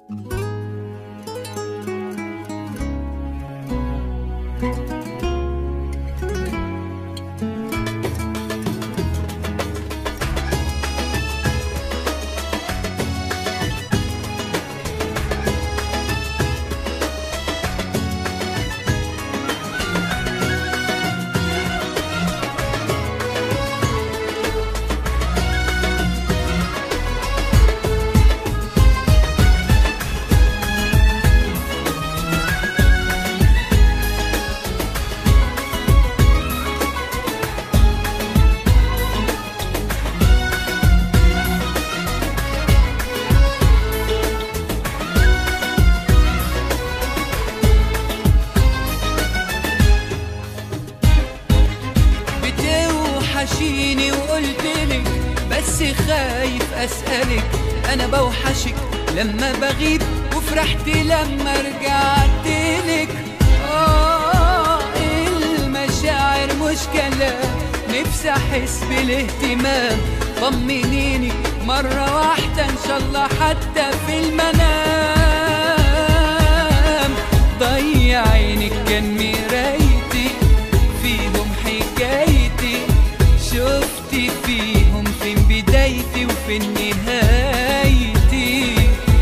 بتوحشيني وقلتلك بس خايف اسألك انا بوحشك لما بغيب وفرحت لما رجعتلك اه المشاعر مش كلام نفسي احس بالاهتمام طمنيني مرة واحدة ان شاء الله حتى في المنام ضيع عينك كان مرايتي فيهم حكايتي شفتي فيهم فين بدايتي وفين نهايتي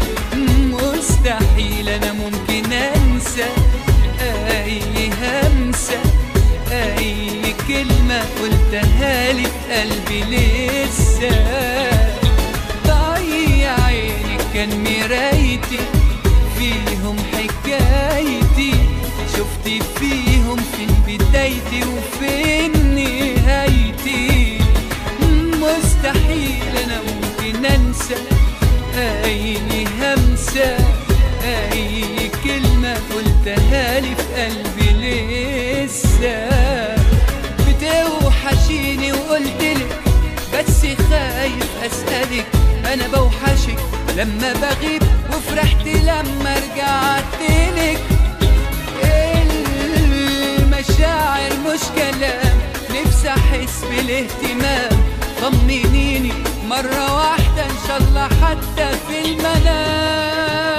مستحيل انا ممكن انسى اي همسة اي كلمة قلتها لي في قلبي لسه ضيع عينك كان مرايتي فيهم حكايتي شفتي فيهم فين بدايتي وفين نهايتي مستحيل انا ممكن انسى اي همسة اي كلمة قلتها لي في قلبي لسه بتوحشيني وقلتلك بس خايف اسألك انا بوحشك لما بغيب وفرحت لما رجعتلك المشاعر مش كلام نفسي احس بالاهتمام طمنيني مرة واحدة ان شاء الله حتى في المنام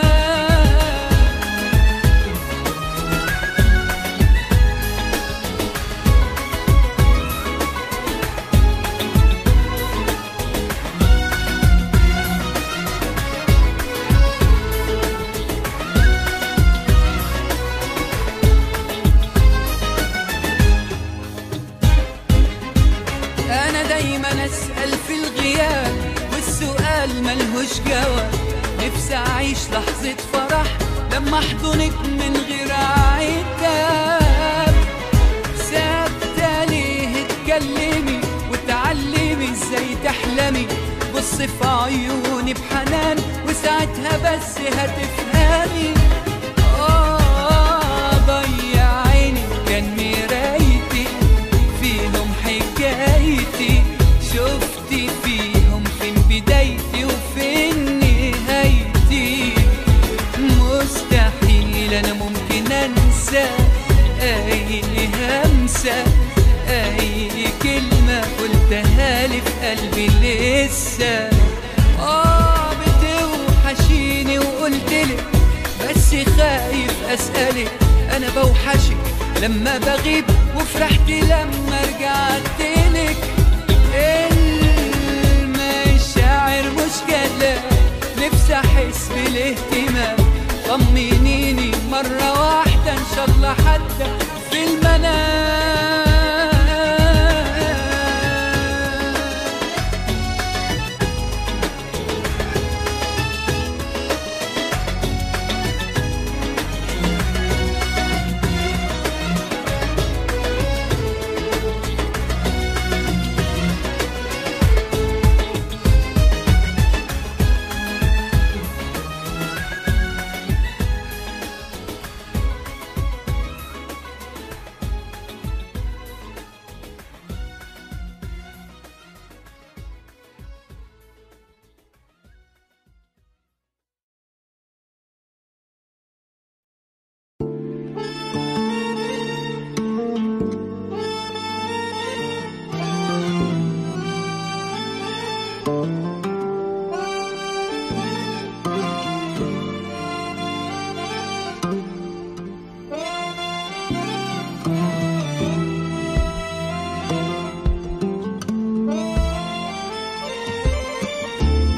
انا دايما اسأل في الغياب والسؤال ملهوش جواب نفسي اعيش لحظة فرح لما احضنك من غير عتاب ثابتة ليه اتكلمي وتعلمي ازاي تحلمي بص في عيوني بحنان وساعتها بس هتفهمي آه ضيع عيني كان مرايتي فيهم حكايتي شفتي فيهم فين بدايتي وفين نهايتي مستحيل انا ممكن انسى اي همسة اي كلمة قلتها لي في قلبي لسه اه بتوحشيني وقلتلك بس خايف اسألك انا بوحشك لما بغيب وفرحت لما رجعتلك المشاعر مش كلام نفسي احس بالاهتمام طمنيني مرة واحدة ان شاء الله حتى في المنام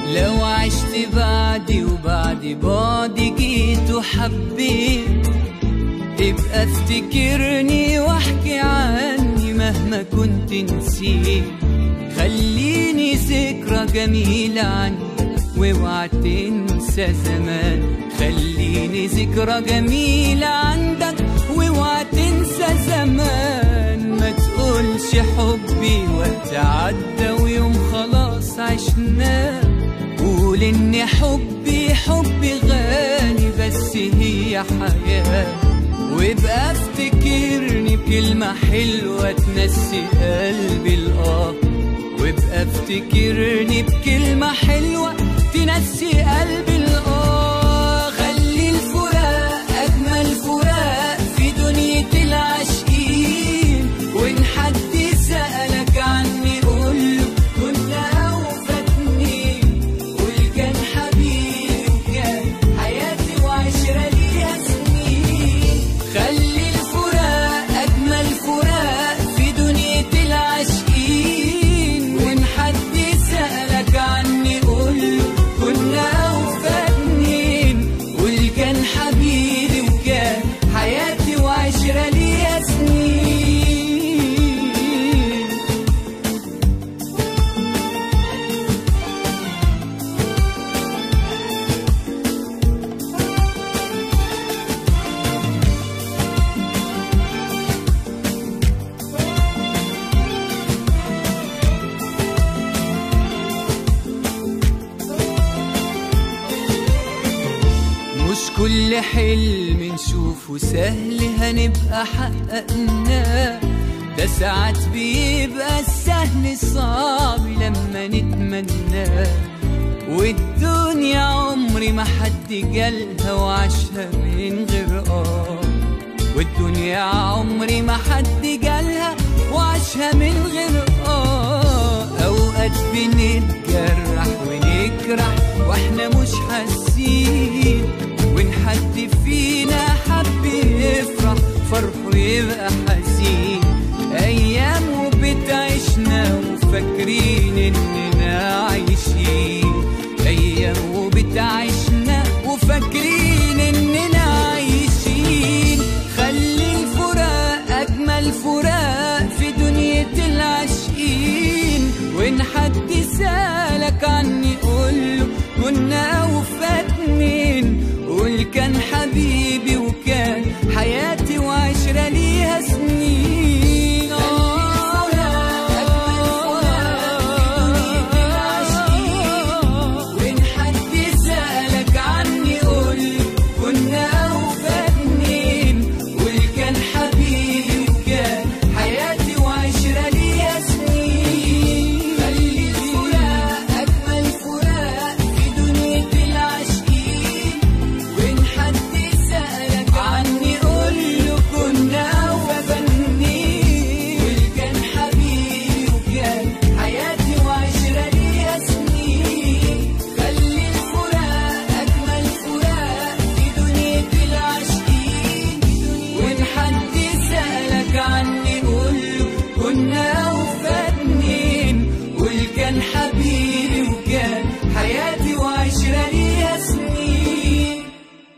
لو عشت بعدي وبعد بعدي جيت وحبيت تبقى افتكرني واحكي عني مهما كنت نسيت خليني ذكرى جميلة عنك واوعى تنسى زمان خليني ذكرى جميلة عندك واوعى تنسى زمان ما تقولش حبي وقت عدى ويوم خلاص عشناه قول ان حبي حبي غالي بس هي حياه وابقى افتكرني بكلمة حلوة تنسي قلبي الآه وابقى افتكرني بكلمة حلوة تنسي قلبي الآه خلي الفراق أجمل فراق في دنيا العاشقين وإن حد سألك عني قوله كنا وفاتني قول كان حبيبي وكان حياتي وعشرة ليها سنين خلي الفراق أجمل فراق في دنيا العاشقين وإن حد سألك عني قوله كنا وفاتنين قول كان حبيبي وكان حياتي وعشرة ليها سنين مش كل حلم نشوفه سهل هنبقى حققناه ده ساعات بيبقى السهل صعب لما نتمناه والدنيا عمري ما حد جالها وعاشها من غير اه والدنيا عمري ما حد جالها وعاشها من غير اه اوقات بنتجرح ونجرح واحنا مش حاسين وان حد فينا حب يفرح فرحه يبقى حزين ايام وبتعيشنا وفاكرين اننا عايشين ايام وبتعيشنا وفاكرين اننا عايشين خلي الفراق اجمل فراق في دنيا العاشقين وان حد سالك عني قوله كنا وفاتنين قول كان حبيبي وكان حياتي وعشرة ليها سنين وإن حد سألك عني قول كنا وفاتنين قول كان حبيبي وكان حياتي وعشرة ليها سنين خلي الفراق أجمل فراق في دنيا العاشقين وإن حد سألك عني قول له كنا وفاتنين قول كان حبيبي وكان حياتي وعشرة ليها سنين خلي الفراق أجمل فراق في دنيا العاشقين وإن حد سألك عني قول له كنا وفاتنين قول كان حبيبي وكان حياتي وعشرة ليها سنين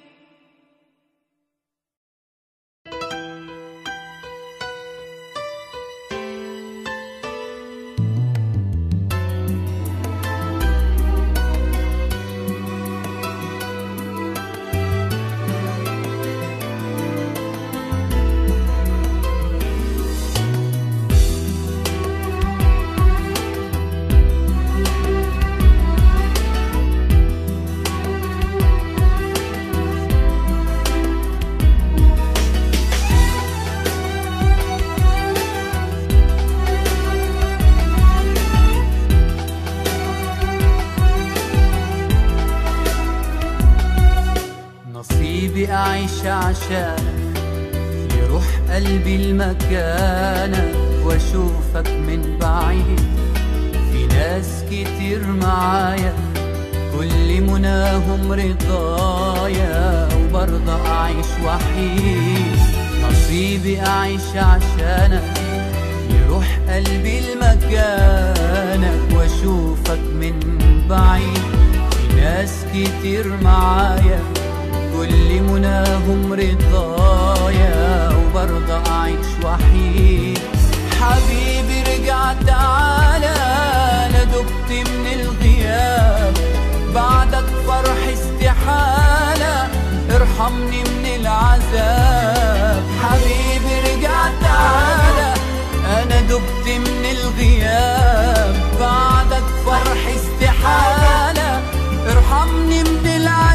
نصيبي أعيش عشانك يروح قلبي المكانك وأشوفك من بعيد في ناس كتير معايا كل مناهم رضايا وبرضى أعيش وحيد نصيبي أعيش عشانك يروح قلبي لمكانك واشوفك من بعيد في ناس كتير معايا كل مناهم رضايا وبرضى اعيش وحيد حبيبي رجع تعالى انا دبت من الغياب بعدك فرح استحالة ارحمني من العذاب حبيبي رجع تعالى انا دبت من الغياب بعدك فرح استحالة ارحمني من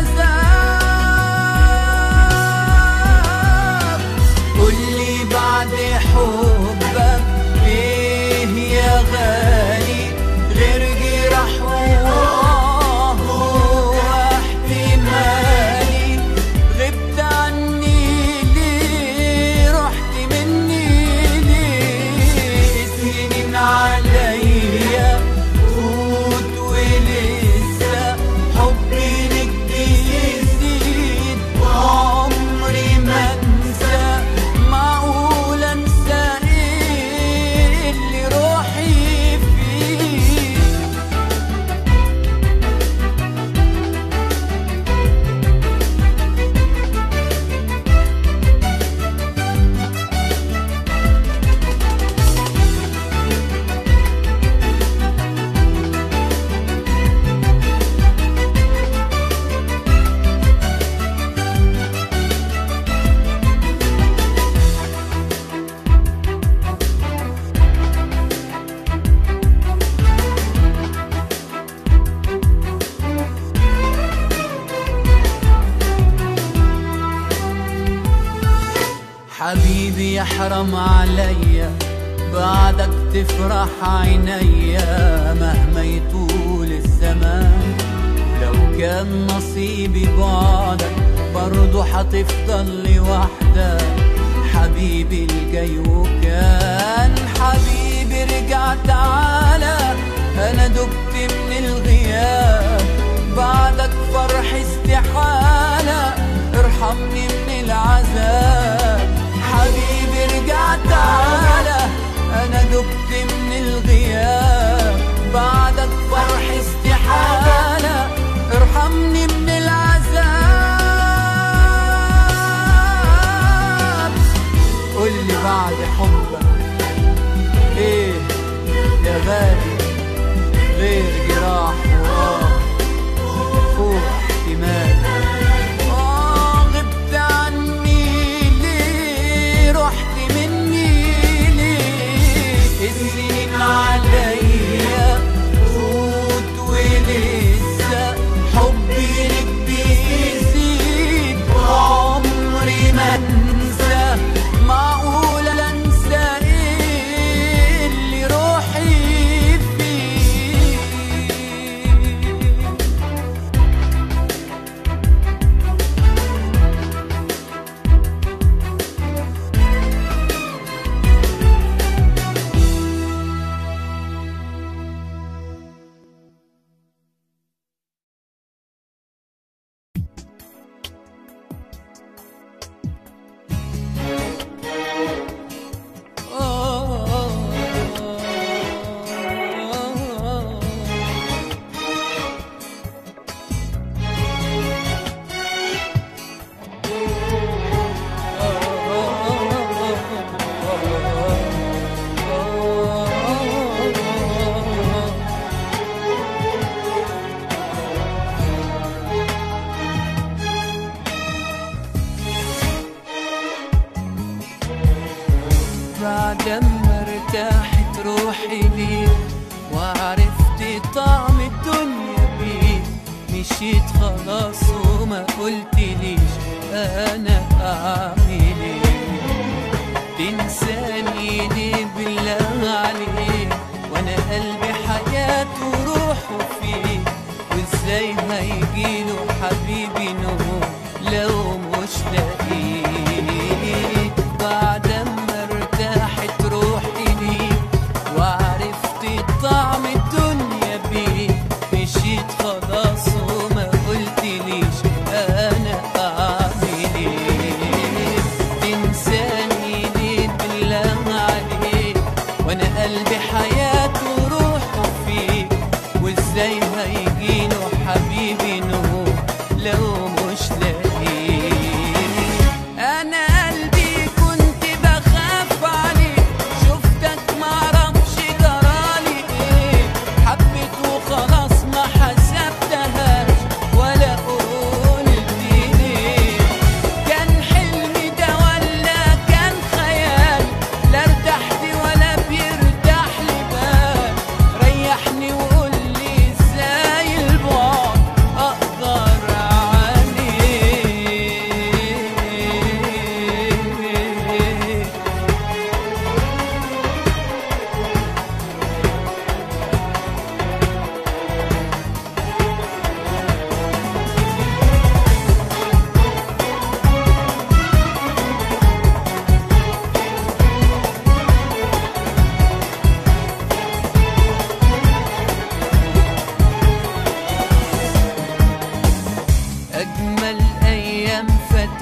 العذاب قولي بعد حبك ايه يا غالي غير جراح وآه واحتمالي غبت عني ليه رحت مني ليه سنين عليا فوت ولسه حبي لك بيزيد وعمري ما انسى معقول انسى ايه اللي روحي فيه حبيبي يحرم عليا بعدك تفرح عينيا مهما يطول الزمان لو كان نصيبي بعدك برضو حتفضل لوحدك حبيبي الجاي وكان حبيبي رجع تعالى انا دبت من الغياب بعدك فرح استحالة ارحمني من العذاب حبيبي رجع تعالى انا دبت من الغياب بعدك فرح استحالة ارحمني من العذاب قولي بعد حبك ايه يا غالي غير جراح وآه فوق احتمال آه غبت عني ليه رحت مني ليه السنين عليا فوت ولسه حبي لك بيزيد وعمري ما انسى معقول انسى ايه اللي روحي فيه بعد ما ارتاحت روحي ليك وعرفت طعم الدنيا بيك مشيت خلاص وما قلتليش انا اعمل ايه تنساني ليه بالله عليك وانا قلبي حياته وروحه فيك وازاي هيجيله حبيبي نوم لو مش لاقيك بعد ما ارتاحت روحي ليك وعرفت طعم الدنيا بيك مشيت خلاص وما قلتليش انا اعمل ايه تنساني ليه بالله عليك وانا قلبي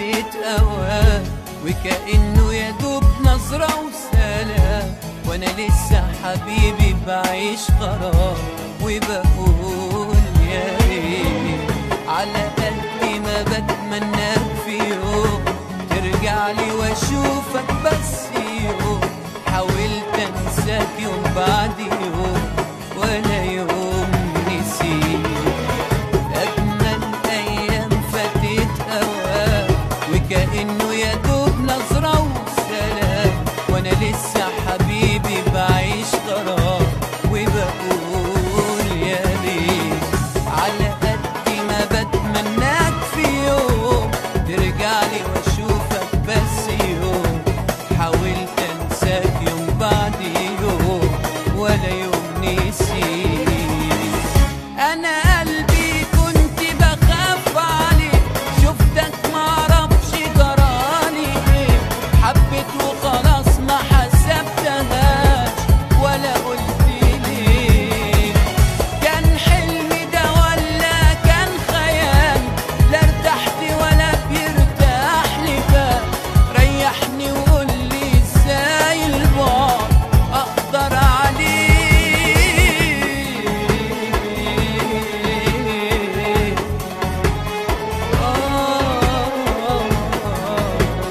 فاتت أوان وكأنه يدوب نظرة وسلام وأنا لسه حبيبي بعيش قرار وبقول يا ريت على قد ما بتمناك في يوم ترجع لي واشوفك بس يوم حاولت انساك يوم بعد يوم ولا يوم نسيت أجمل أيام فاتت أوام وكأنه يا دوب نظرة وسلام وأنا لسه حبيبي بعيش قرار وبقول يا ليت على قد ما بتمناك في يوم ترجع لي وأشوفك بس يوم حاولت أنساك يوم بعد يوم ولا يوم نسيت انا قلبي كنت بخاف عليك شفتك معرفش جرالي ايه حبيت وخلاص ما حسبتهاش ولا قلت ليه كان حلمي ده ولا كان خيال لا ارتحت ولا بيرتاح لي بال ريحني وقول لي ازاي البعد اقدر عليه آه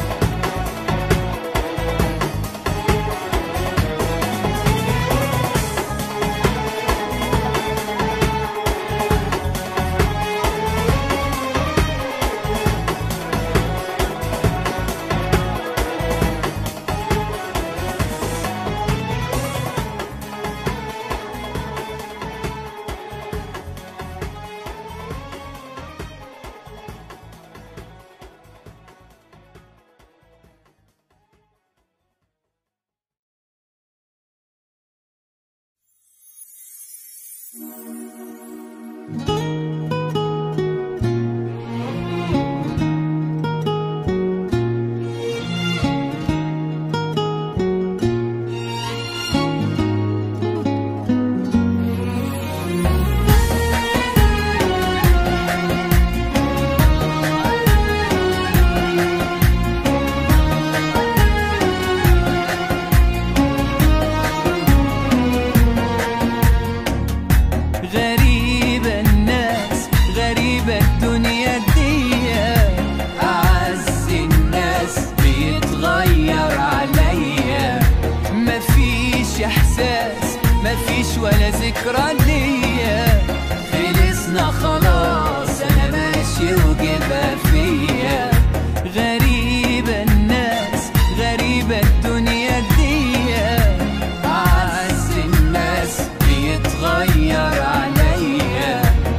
غريبة الناس غريبة الدنيا دي أعز الناس بيتغير عليا مفيش إحساس مفيش ولا ذكرى ليا خلصنا خلاص أنا ماشي وجبها فيا غريبة الناس غريبة الدنيا دي أعز الناس بيتغير عليا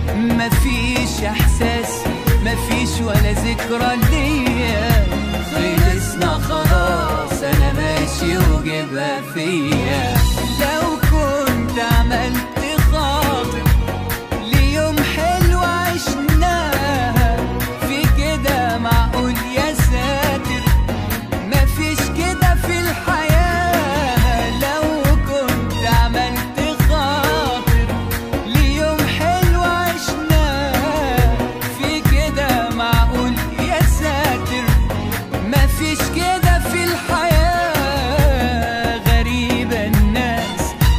مفيش احساس مفيش ولا ذكرى ليا خلصنا خلاص انا ماشي وجبها فيا لو كنت عملت خاطر ليوم حلو عشناها في كده معقول يا ساتر مفيش كده في الحياة لو كنت عملت خاطر ليوم حلو عشناه في كده معقول يا ساتر مفيش كده في الحياة غريبة الناس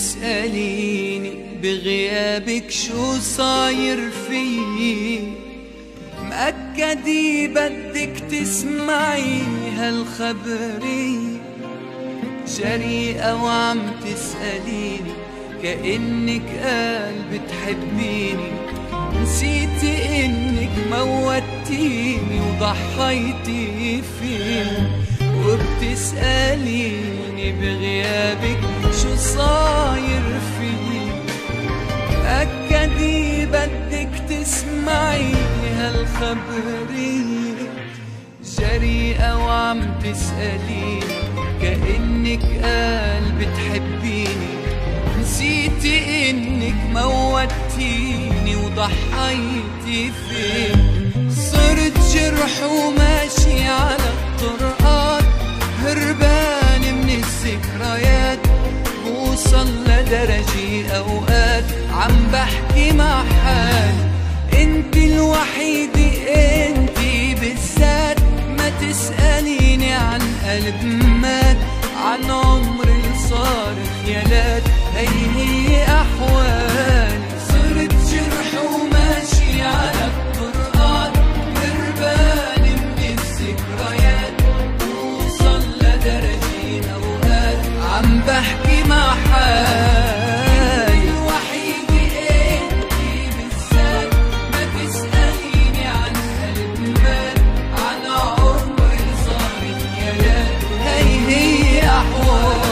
وبتسأليني بغيابك شو صاير فيي مأكدي بدك تسمعي هالخبرية جريئة وعم تسأليني كأنك قال بتحبيني نسيتي انك موتيني وضحيتي فيني وبتسأليني بغيابك شو صاير فيي أكدي بدك تسمعي هالخبرية جريئة وعم تسأليني كأنك قال بتحبيني نسيتي انك موتيني وضحيتي فين صرت جرح وماشي على الطرقات هربان من الذكريات بوصل لدرجة اوقات عم بحكي مع حالي انت الوحيدة انت بالذات ما تسأليني عن قلب مات عن عمر صار خيالات هي هي أحوالي صرت جرح وماشي على الطرقات هربان من الذكريات وصل لدرجة أوقات عم بحكي مع حالي الوحيدة انتي بالذات ما تسأليني عن قلب مات عن عمر صار خيالات هي هي أحوالي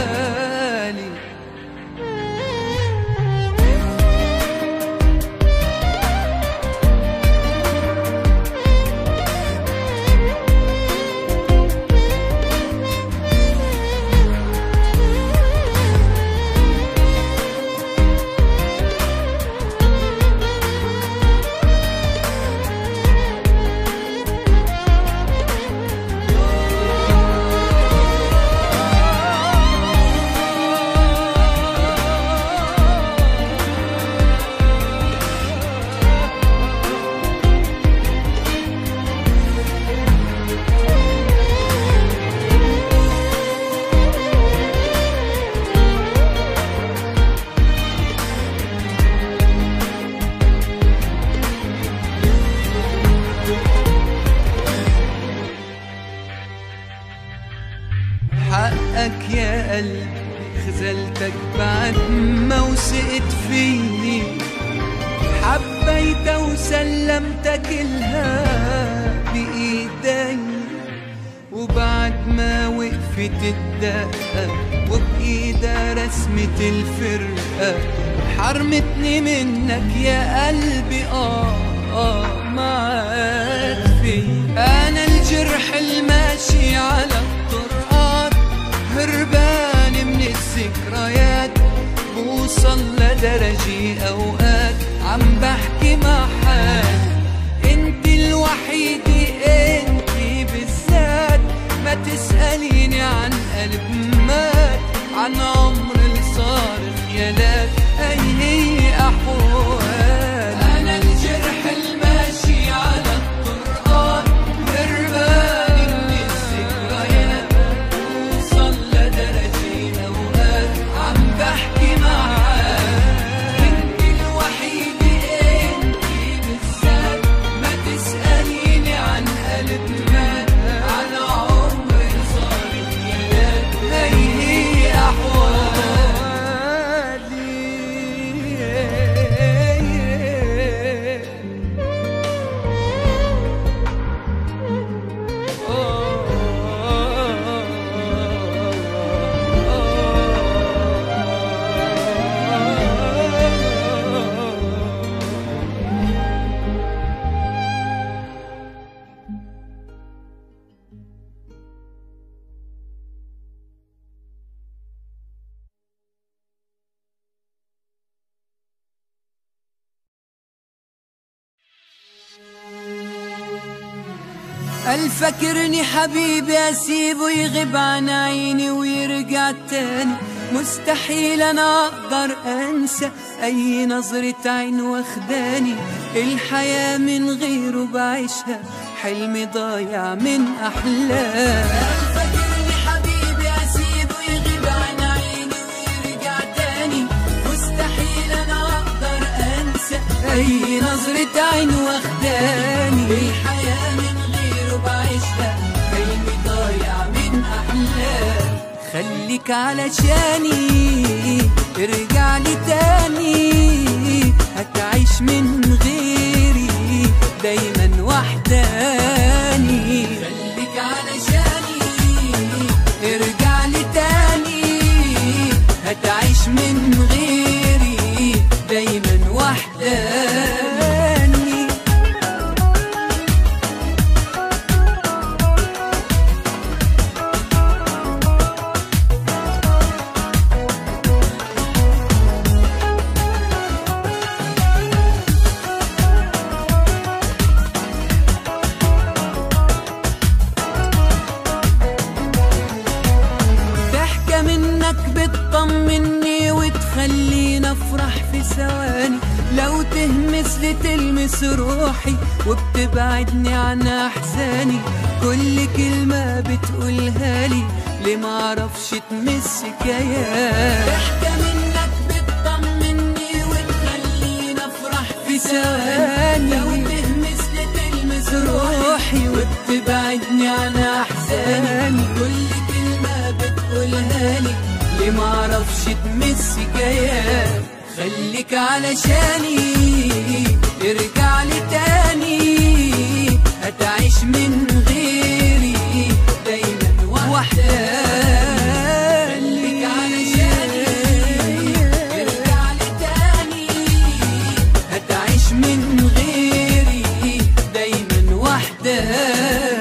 حقك يا قلبي خذلتك بعد ما وثقت فيني حبيت وسلمتك الها بإيدي وبعد ما وقفت الدقة وبإيدها رسمة الفرقة حرمتني منك يا قلبي آه آه معاك في أنا الجرح الماشي على الطرقات هربان من الذكريات بوصل لدرجة أوقات عم بحكي مع حالي انت الوحيدة انت بالذات ما تسأليني عن قلب مات عن عمر اللي صار خيالات هي هي أحوال أنا الجرح الماشي على الطرقات هربان من الذكريات وصل لدرجة أوقات عم بحكي مع حالي انت الوحيدة انت بالذات ما تسأليني عن قلب مات عن عمر صار خيالات هي هي أحوالي الفكرني حبيبي اسيبه يغيب عن عيني ويرجع تاني مستحيل انا اقدر انسى اي نظرة عين واخداني الحياة من غيره بعيشها حلمي ضايع من احلام الفكرني حبيبي اسيبه يغيب عن عيني ويرجع تاني زي نظرة عين واخداني الحياة من غيره بعيشها حلمي ضايع من أحلامي خليك علشاني ارجع لي تاني هتعيش من غيري دايما وحداني خليك علشاني ارجع لي تاني هتعيش من غيري دايما وحداني ضحكة منك بتطمني وتخليني افرح في ثواني لو تهمس لي تلمس روحي وبتبعدني عن احزاني كل كلمة بتقولها لي ليه معرفش تمس كيان ضحكة منك بتطمني وتخليني افرح في ثواني لو تهمس لي تلمس روحي وبتبعدني عن احزاني كل كلمة بتقولها لي ليه معرفش تمس كيان خليك علشاني ارجع لي تاني هتعيش من غيري دايما وحداني خليك علشاني ارجع لي تاني هتعيش من غيري دايما وحداني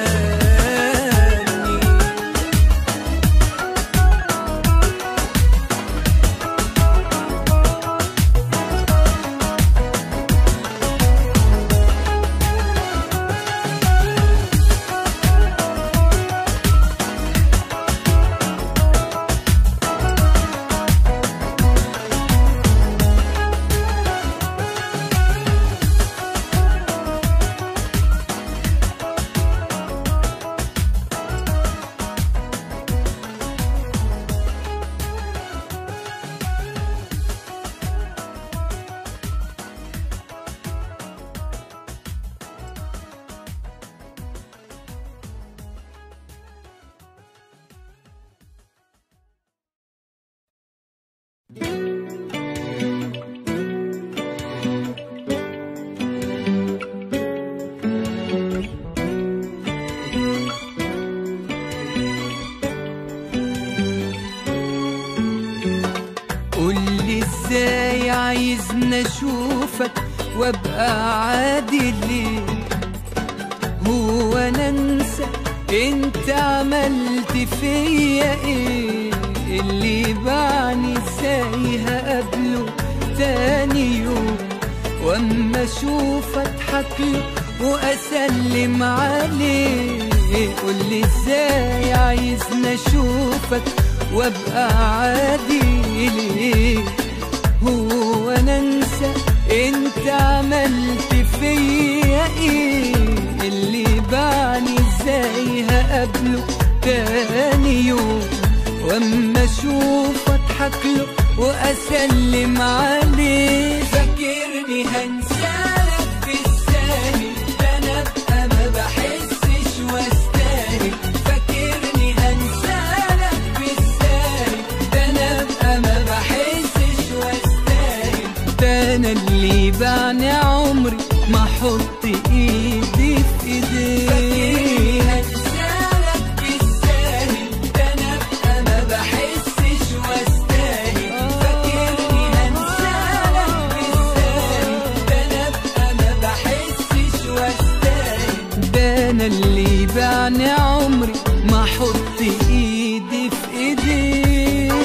قولي ازاي عايزني اشوفك وابقى عادي ليه هو انا انسى انت عملت فيا ايه اللي بعني ازاي هقابله تاني يوم واما اشوف اضحك له واسلم عليه قولي ازاي عايزني اشوفك وابقى عادي ليه هو انا انسى انت عملت فيا ايه اللي بعني ازاي هقابله تاني يوم واما اشوف اضحك له واسلم عليه فاكرني هنسالك في الثاني ده انا ابقى ما بحسش واستاهل فاكرني هنسالك في الثاني ده انا ابقى ما بحسش واستاهل ده انا اللي بعني عمري ما احط ايدي في ايديك فاكرني هنسالك في الثاني ده انا ابقى ما بحسش واستاهل فاكرني هنسالك في الثاني ده انا ابقى ما بحسش واستاهل ده انا اللي بعني عمري ما احط ايدي في ايديك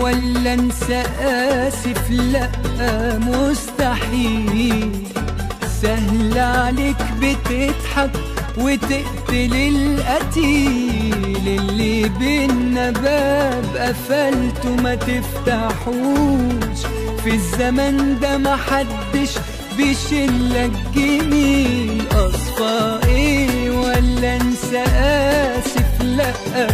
ولا انسى اسف لا مستحيل سهل عليك بتضحك وتقتل القتيل اللي بينا باب قفلته ما تفتحوش في الزمن ده محدش بيشلك جميل اصفى ايه ولا انسى اسف لا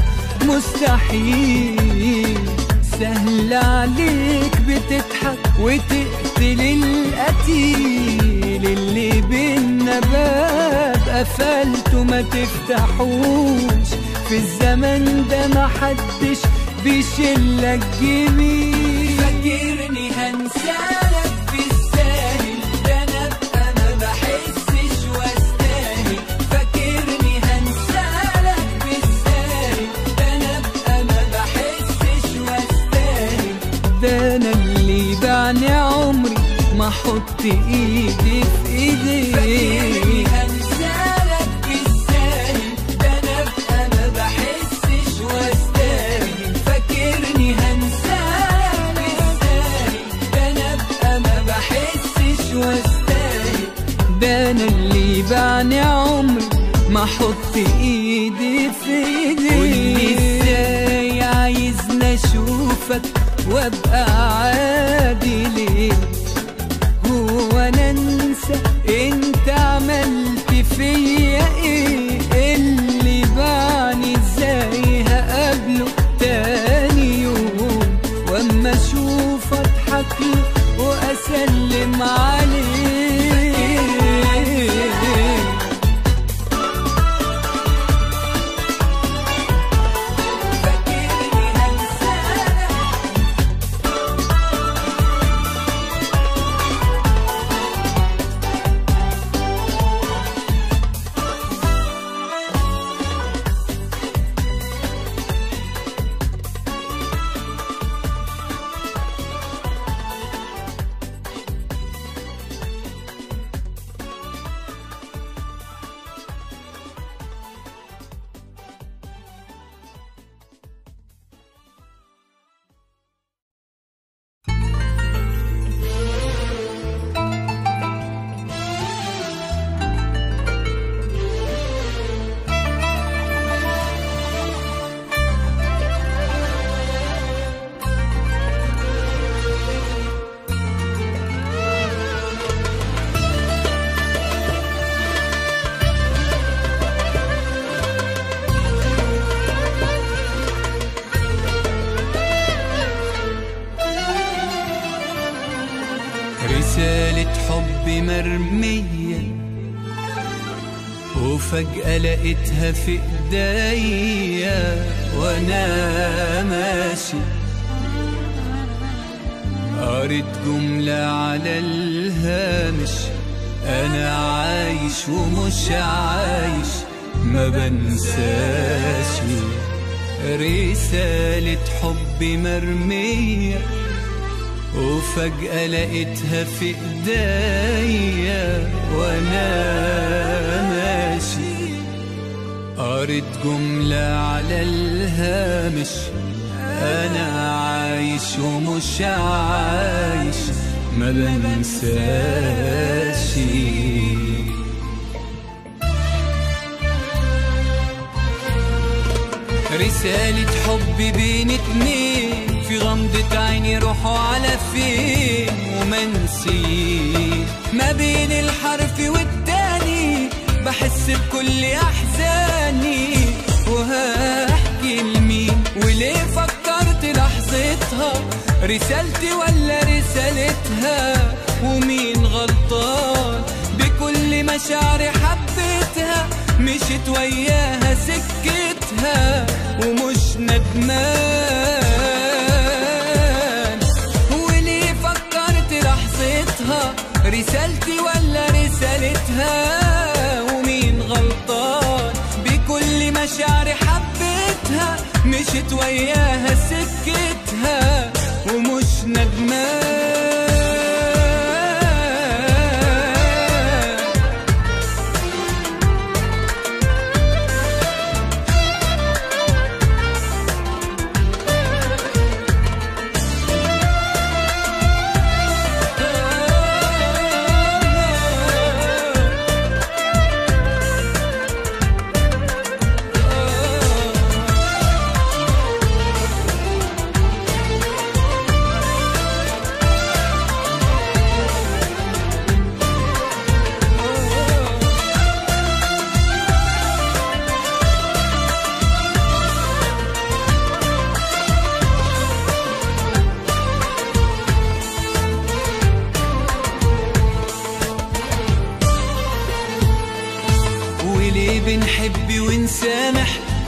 مستحيل سهل عليك بتضحك وتقتل القتيل اللي بينا باب قفلته ما تفتحوش في الزمن ده محدش بيشلك جميل فاكرني هنسالك في الساهل ده انا ابقى ما بحسش واستاهل فاكرني هنسالك في الساهل ده انا ابقى ما بحسش واستاهل ده انا اللي بعني عمري ما احط ايدي في ايديك فاكرني هنسالك في الساهل ده انا ابقى ما بحسش واستاهل فاكرني هنسالك في الساهل ده انا ابقى ما بحسش واستاهل ده انا اللي بعني عمري ما احط ايدي في ايديك قولي ازاي عايزني اشوفك وابقى عادي ليه هو انا انسى انت عملت فيا ايه اللي بعني ازاي هقابله تاني يوم واما اشوف اضحك له واسلم عليه فاكرني هنسالك رسالة حب مرمية وفجأة لقيتها في ايديا وانا ماشي قريت جملة على الهامش انا عايش ومش عايش ما بنساش رسالة حب مرمية وفجأة لقيتها في ايديا وانا ماشي قريت جملة على الهامش انا عايش ومش عايش ما بنساش رسالة حب بين اتنين في غمضة عيني روحوا على فين ومنسي ما بين الحرف والتاني بحس بكل أحزاني وهحكي لمين وليه فكرت لحظتها رسالتي ولا رسالتها ومين غلطان بكل مشاعري حبيتها مشيت وياها سكتها ومش ندمان وليه فكرت لحظتها رسالتي ولا رسالتها ومين غلطان بكل مشاعري حبيتها مشيت وياها سكتها ومش ندمان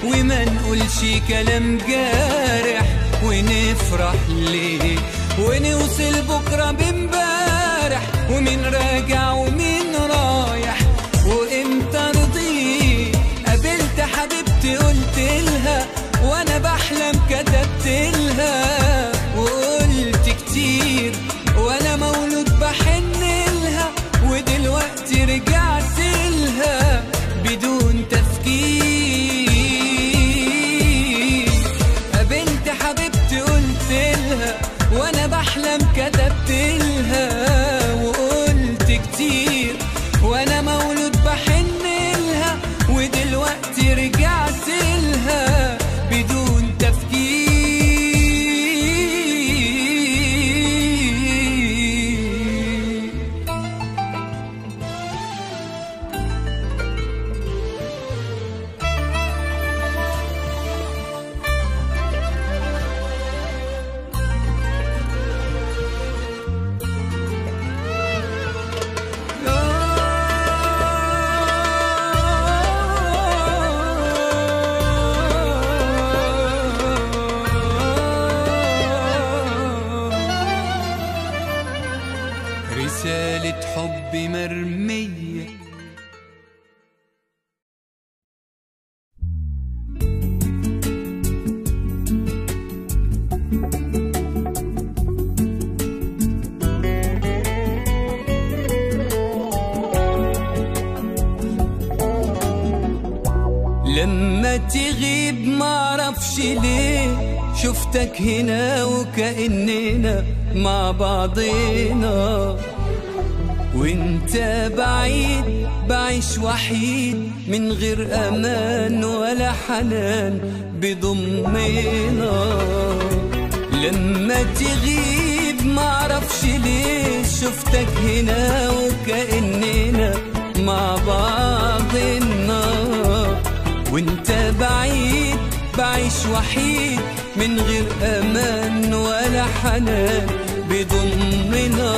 وما نقولش كلام جارح ونفرح ليه ونوصل بكرة بامبارح ومين راجع ومين رايح وامتى رضيت قابلت حبيبتي قلت لها وانا بحلم كتبت لها وقلت كتير وانا مولود بحن لها ودلوقتي رجعت لها بدون تفكير قابلت حبيبتي قلت لها وانا بحلم كتبت لها وقلت كتير وانا مولود بحن لها ودلوقتي رجعت لها بدون تفكير رسالة حب مرمية لما تغيب معرفش ليه شفتك هنا وكأننا مع بعضنا وانت بعيد بعيش وحيد من غير امان ولا حنان بضمنا لما تغيب معرفش ليه شفتك هنا وكأننا مع بعضنا وانت بعيد بعيش وحيد من غير امان ولا حنان بضمنا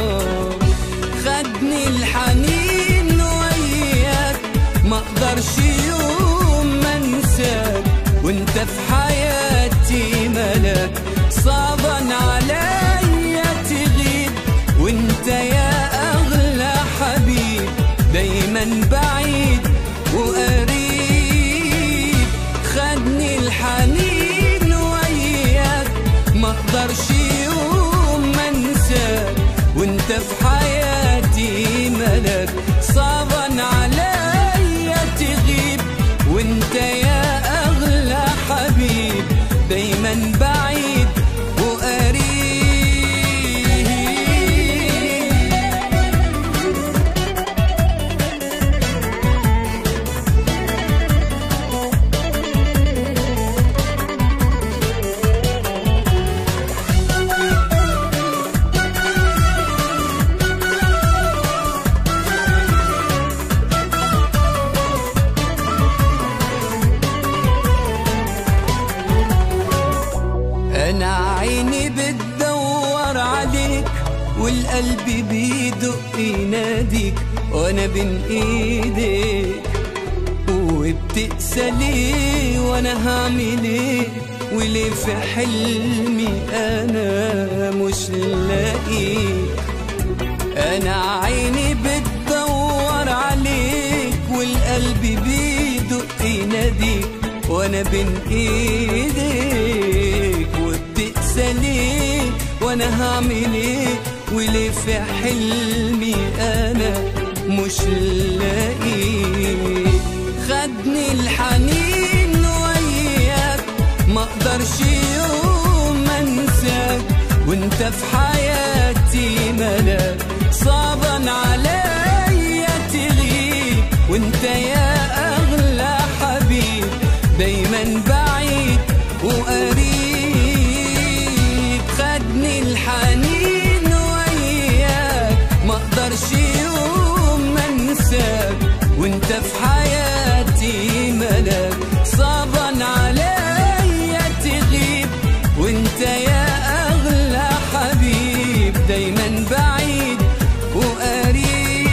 خدني الحنين وياك ما اقدرش يوم ما انساك وانت في حياتي ملاك صعبا عليا تغيب وانت يا اغلى حبيب دايما بعيد وقريب خدني الحنين وياك ما اقدرش يوم ما انساك وانت في حياتي ملك صعبا عليا تغيب وانت يا اغلى حبيب دايما بعيد وقريب انا عيني بتدور عليك والقلب بيدق يناديك وانا بين ايديك وبتقسى ليه وانا هعمل ايه وليه في حلمي انا مش لاقيك انا عيني بتدور عليك والقلب بيدق يناديك وانا بين ايديك وبتقسى ليه وانا هعمل ايه وليه في حلمي انا مش لاقيك خدني الحنين وياك ما اقدرش يوم ما انساك وانت في حياتي ملاك صعبا عليا تغيب وانت يا اغلى حبيب دايما بعيد وقريب خدني الحنين وياك ما اقدرش يوم ما انساك وانت في حياتي ملاك صعبا عليا تغيب وانت يا اغلى حبيب دايما بعيد وقريب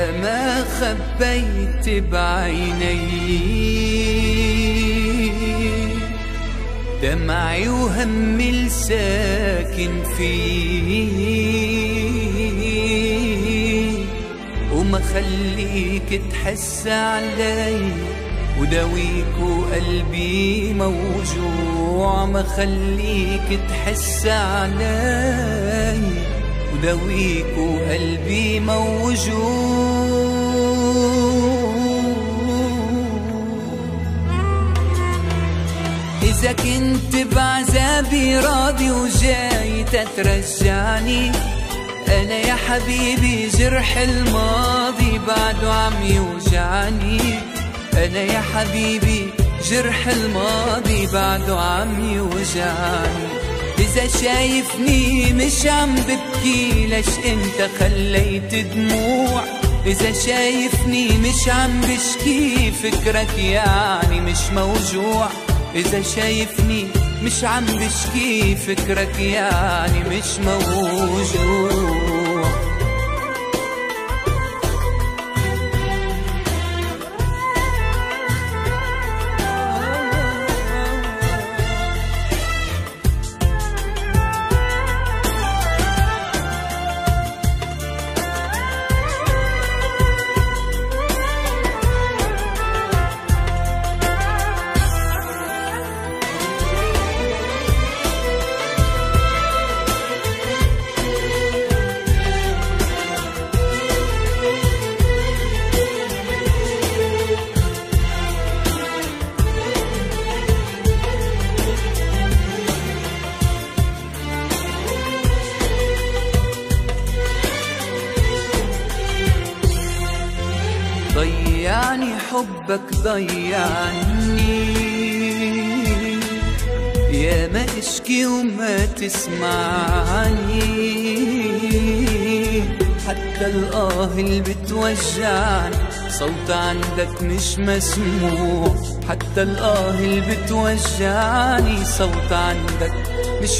يا ما خبيت بعيني دمعي وهمي الساكن فيه وما خليك تحس علي وداويك وقلبي موجوع ما خليك تحس علي وداويك وقلبي موجوع إذا كنت بعذابي راضي وجاي تترجعني أنا يا حبيبي جرح الماضي بعده عم يوجعني أنا يا حبيبي جرح الماضي بعده عم يوجعني إذا شايفني مش عم ببكي ليش أنت خليت دموع إذا شايفني مش عم بشكي فكرك يعني مش موجوع إذا شايفني مش عم بشكي فكرك يعني مش موجوع ضيعني حبك ضيعني يا ما اشكي وما تسمعني حتى الآه اللي بتوجعني صوت عندك مش مسموع حتى الآه اللي بتوجعني صوت عندك مش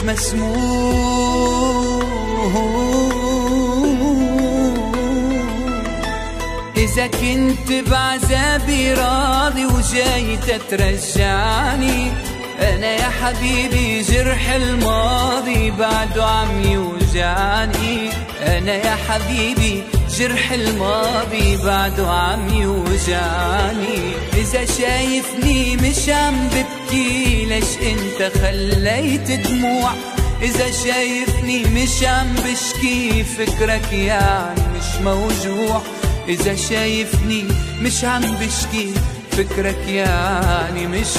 مسموع إذا كنت بعذابي راضي وجاي تترجعني أنا يا حبيبي جرح الماضي بعده عم يوجعني أنا يا حبيبي جرح الماضي بعده عم يوجعني إذا شايفني مش عم ببكي ليش أنت خليت دموع إذا شايفني مش عم بشكي فكرك يعني مش موجوع إذا شايفني مش عم بشكي فكرك يعني مش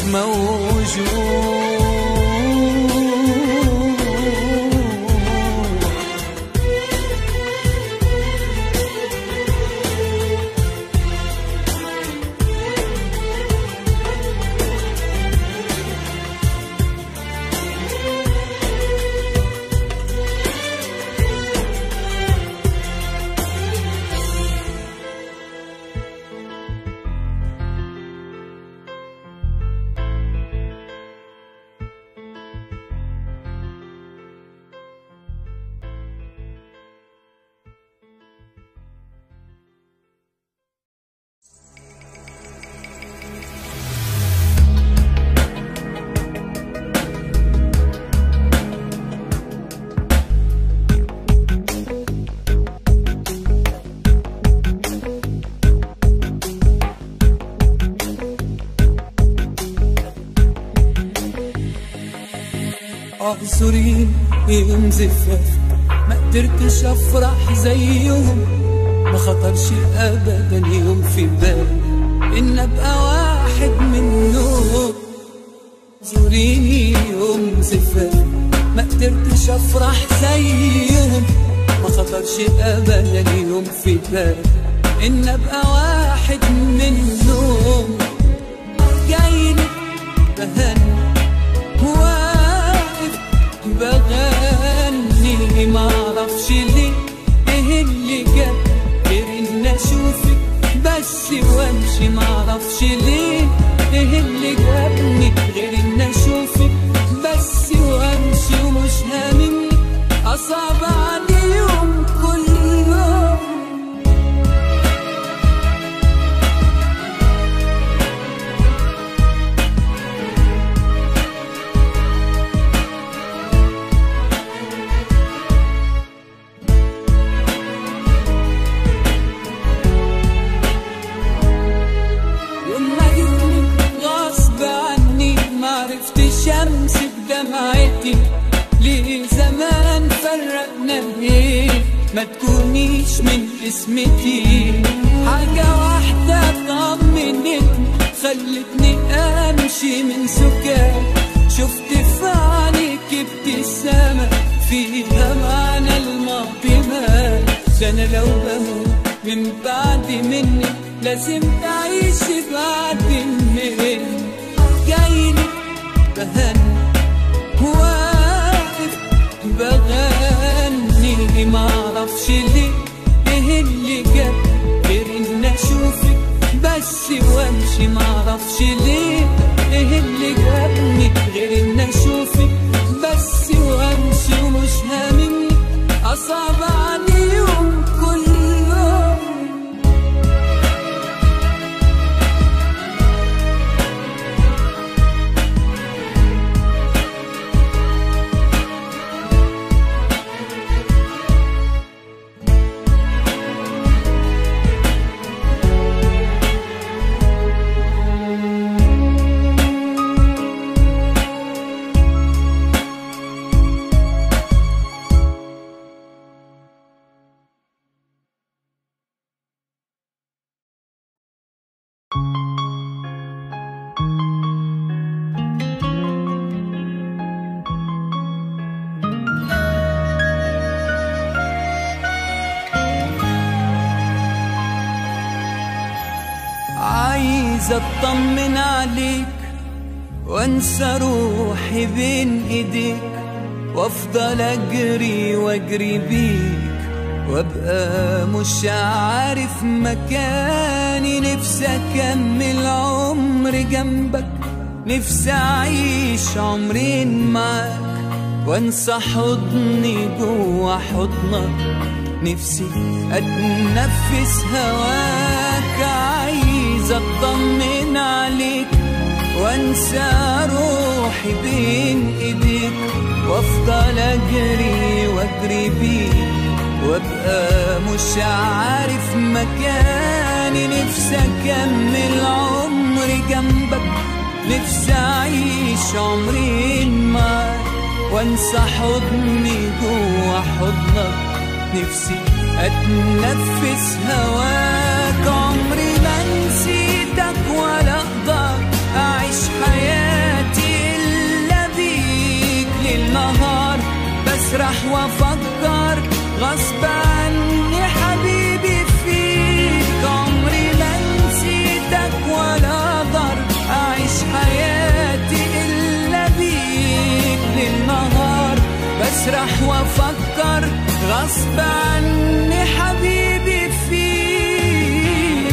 موجوع اعذرين يوم زفاف ما قدرتش افرح زيهم ما خطرش ابدا يوم في بالي ان ابقى واحد منهم اعذريني يوم زفاف ما قدرتش افرح زيهم ما خطرش ابدا يوم في بالي ان ابقى واحد منهم جاي بهني واقف بغني ما اعرفش ليه ايه اللي جاب غير ان اشوفك بس وامشي ما اعرفش ليه ايه اللي جابني غير ان اشوفك بس وامشي ومش هاممني اصعب عليهم كل يوم الشمس بدمعتي ليه زمان فرقنا ليه ما تكونيش من اسمتي حاجة واحدة طمنتني خلتني امشي من سكات شفت في عينيك ابتسامة فيها معنى الماضي مات ده انا لو بموت من بعد منك لازم تعيش بعد منك جايلك بهني واقف بغني معرفش ليه ايه اللي جاب غير ان اشوفك بس وامشي معرفش ليه ايه اللي جابني غير ان اشوفك بس وامشي ومش هاممني اصعب عليهم كلهم عايز اطمن عليك وانسى روحي بين ايديك وافضل اجري واجري بيك وابقى مش عارف مكاني نفسي اكمل عمري جنبك نفسي اعيش عمرين معاك وانسى حضني جوا حضنك نفسي اتنفس هواك عايز اطمن عليك وانسى روحي بين ايديك وافضل اجري واجري بيك وابقى مش عارف مكاني نفسي اكمل عمري جنبك نفسي اعيش عمرين معاك وانسى حضني جوا حضنك نفسي اتنفس هواك عمري ما نسيتك ولا اقدر اعيش حياتي الا بيك ليل نهار بسرح وافكر غصب عني حبيبي فيك عمري ما نسيتك ولا اقدر اعيش حياتي الا بيك ليل نهار بسرح وافكر غصب عني حبيبي فيك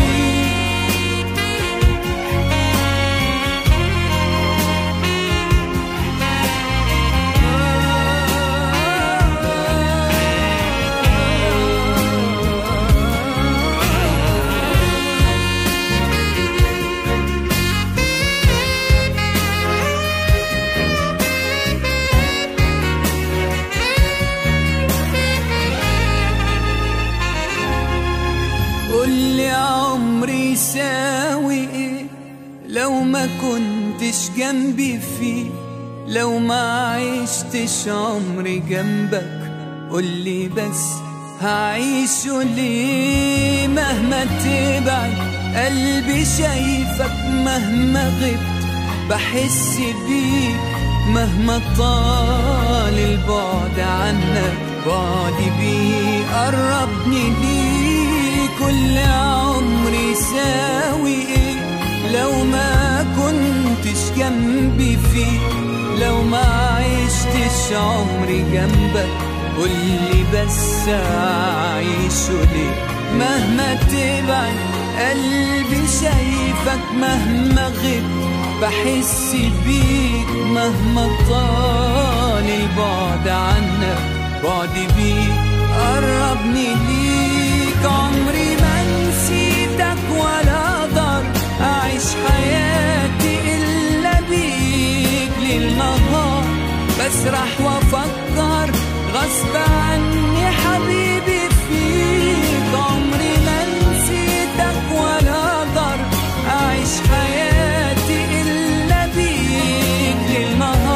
قولي عمري يساوي ايه لو ما كنتش جنبي فيه لو ما عشتش عمري جنبك قولي بس هعيشه ليه مهما تبعد قلبي شايفك مهما غبت بحس بيك مهما طال البعد عنك بعدي بيه قربني ليك كل عمري يساوي ايه لو ما كنتش جنبي فيه لو ما عشتش عمري جنبك قولي بس اعيشه ليه مهما تبعد قلبي شايفك مهما غبت بحس بيك مهما طال البعد عنك بعدي بيك قربني ليك عمري ما نسيتك ولا اقدر اعيش حياتي الا بيك ليل نهار بسرح وافكر غصب عني حبيبي فيك عمري ما نسيتك ولا اقدر اعيش حياتي الا بيك ليل نهار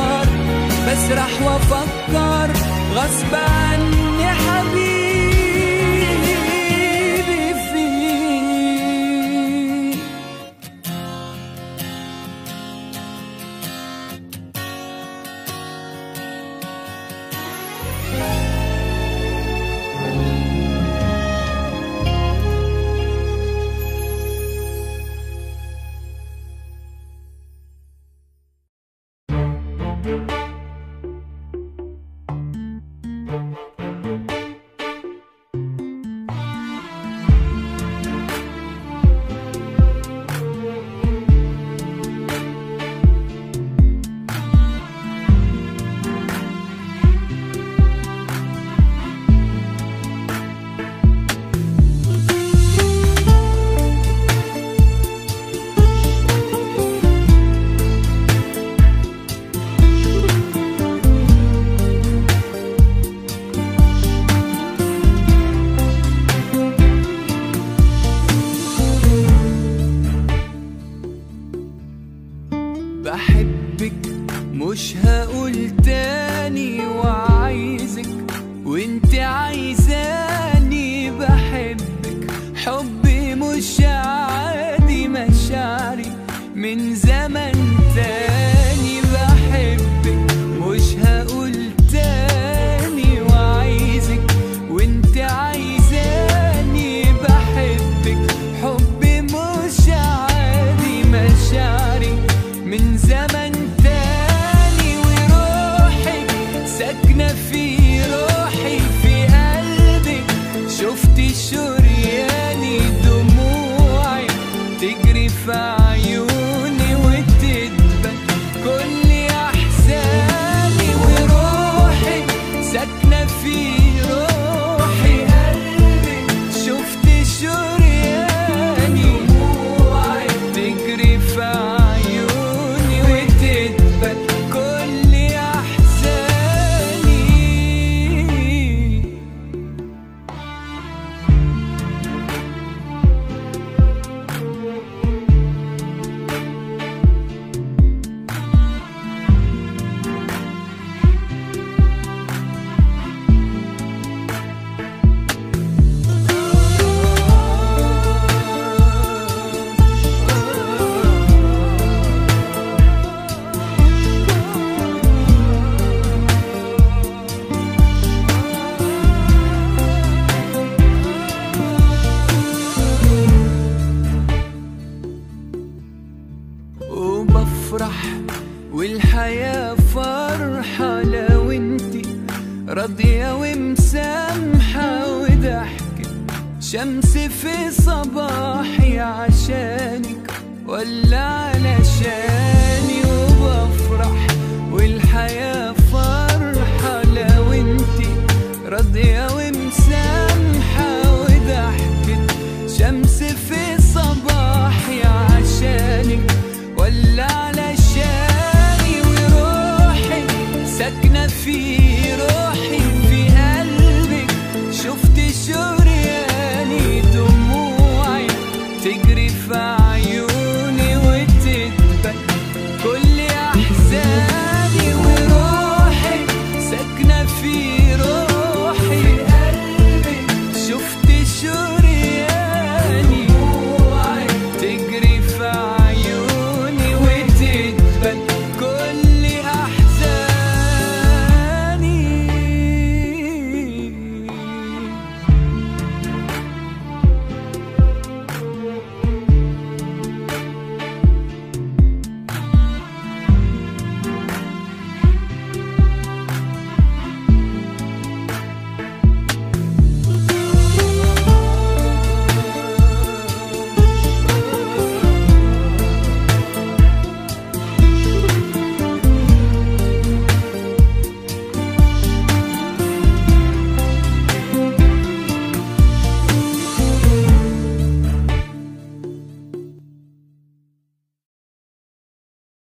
اسرح وافكر غصب عني حبيبي فيك بحبك مش هقول تاني وعايزك وانت عايزاني بحبك حبي مش عادي مشاعري من زمن تاني بحبك مش هقول تاني وعايزك وانت عايزاني بحبك حبي مش عادي مشاعري من زمن تاني وروحك ساكنة في روحي في قلبك شفتي شرياني دموعي تجري في عيوني وتدبك كل احزاني وروحك ساكنة في روحي قلبك شفت شرياني دموعي تجري في عيوني وتدبك كل احزاني وبفرح والحياة فرحة لو انتي راضية ومسامحة وضحكة شمس في صباحي عشانك ولا علشاني وبفرح والحياة فرحة لو انتي راضية ومسامحة وضحكة شمس في صباحي عشانك ولا علشاني وروحي ساكنة في